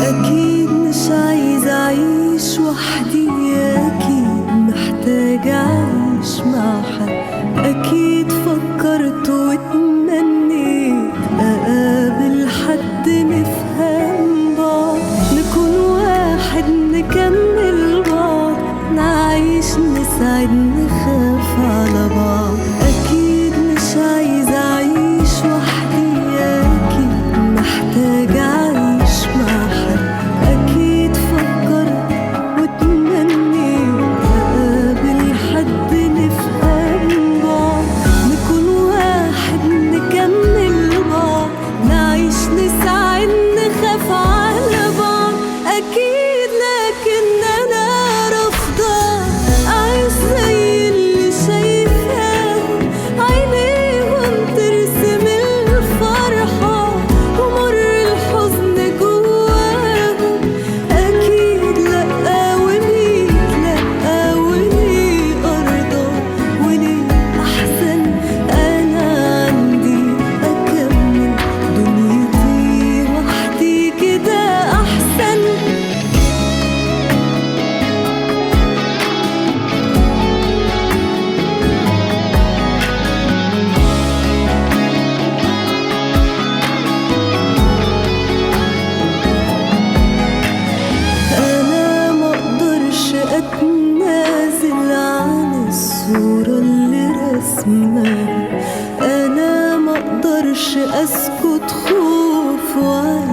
أكيد مش عايزة أعيش وحدي أكيد محتاجة أعيش مع حد أكيد فكرت واتمنيت أقابل حد نفهم بعض نكون واحد نكمل بعض نعيش نسعد نخاف على بعض أكيد مش عايزة أعيش وحدي أكيد محتاجة أعيش مع حد أكيد فكرت واتمنيت أقابل حد نفهم بعض نكون واحد نكمل بعض نعيش نسعد نخاف على بعض أكيد لكن أنا رافضة أعيش زي اللي شايفاهم عينيهم ترسم الفرحة ومر الحزن جواهم أكيد لأ وليك لأ وليه أرضى وليه أحسن أنا عندي أكمل دنيتي وحدي كده أحسن أنا مقدرش أتنازل عن الصورة اللي رسمها أنا مقدرش أسكت خوف وعلى